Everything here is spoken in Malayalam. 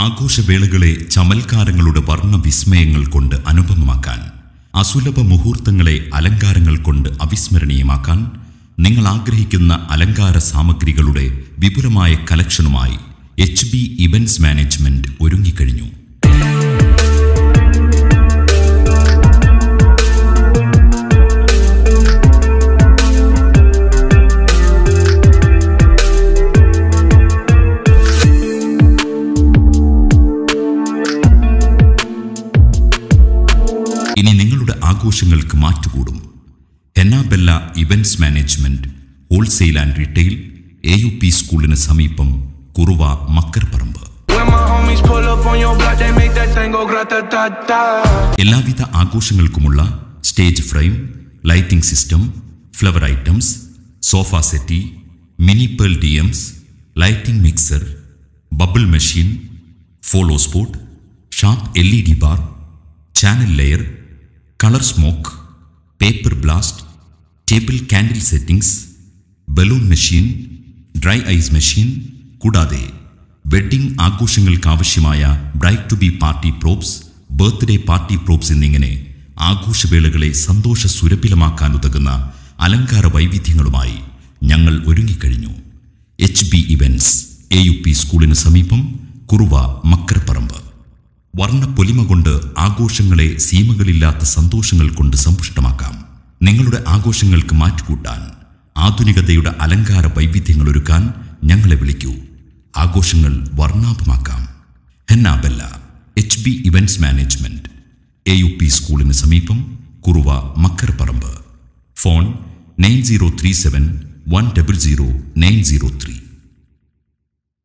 ആഘോഷവേളകളെ ചമൽക്കാരങ്ങളുടെ വർണ്ണവിസ്മയങ്ങൾ കൊണ്ട് അനുപമമാക്കാൻ അസുലഭ മുഹൂർത്തങ്ങളെ അലങ്കാരങ്ങൾ കൊണ്ട് അവിസ്മരണീയമാക്കാൻ നിങ്ങൾ ആഗ്രഹിക്കുന്ന അലങ്കാര സാമഗ്രികളുടെ വിപുലമായ കലക്ഷനുമായി എച്ച് ബി ഇവന്റ്സ് മാനേജ്മെന്റ് ഒരുങ്ങിക്കഴിഞ്ഞു ഇനി നിങ്ങളുടെ ആഘോഷങ്ങൾക്ക് മാറ്റുകൂടും Hennabella events management wholesale and retail A U P സ്കൂളിന് സമീപം Kuruva മക്കർപ്പറമ്പ് When my homies pull up on your block, they make that thing go grata-ta-ta. എല്ലാവിധ ആഘോഷങ്ങൾക്കുമുള്ള stage frame lighting system flower items sofa settee mini pearl D MS lighting mixer bubble machine follow spot sharp L E D bar channel layer colour smoke paper blast table candle settings balloon machine dry ice machine കൂടാതെ വെഡ്ഡിംഗ് ആഘോഷങ്ങൾക്കാവശ്യമായ bride to be party props birthday party props എന്നിങ്ങനെ ആഘോഷവേളകളെ സന്തോഷ സുരഭിലമാക്കാനുതകുന്ന അലങ്കാര വൈവിധ്യങ്ങളുമായി ഞങ്ങൾ ഒരുങ്ങിക്കഴിഞ്ഞു H B events A U P സ്കൂളിന് സമീപം കുറുവ മക്കരപ്പറമ്പ് വർണ്ണപ്പൊലിമ കൊണ്ട് ആഘോഷങ്ങളെ സീമകളില്ലാത്ത സന്തോഷങ്ങൾ കൊണ്ട് സമ്പുഷ്ടമാക്കാം നിങ്ങളുടെ ആഘോഷങ്ങൾക്ക് മാറ്റുകൂട്ടാൻ ആധുനികതയുടെ അലങ്കാര വൈവിധ്യങ്ങൾ ഒരുക്കാൻ ഞങ്ങളെ വിളിക്കൂ ആഘോഷങ്ങൾ വർണ്ണാഭമാക്കാം Hennabella H B events management A U P സ്കൂളിന് സമീപം Kuruva Makkaraparamba phone nine zero three seven one double zero nine zero three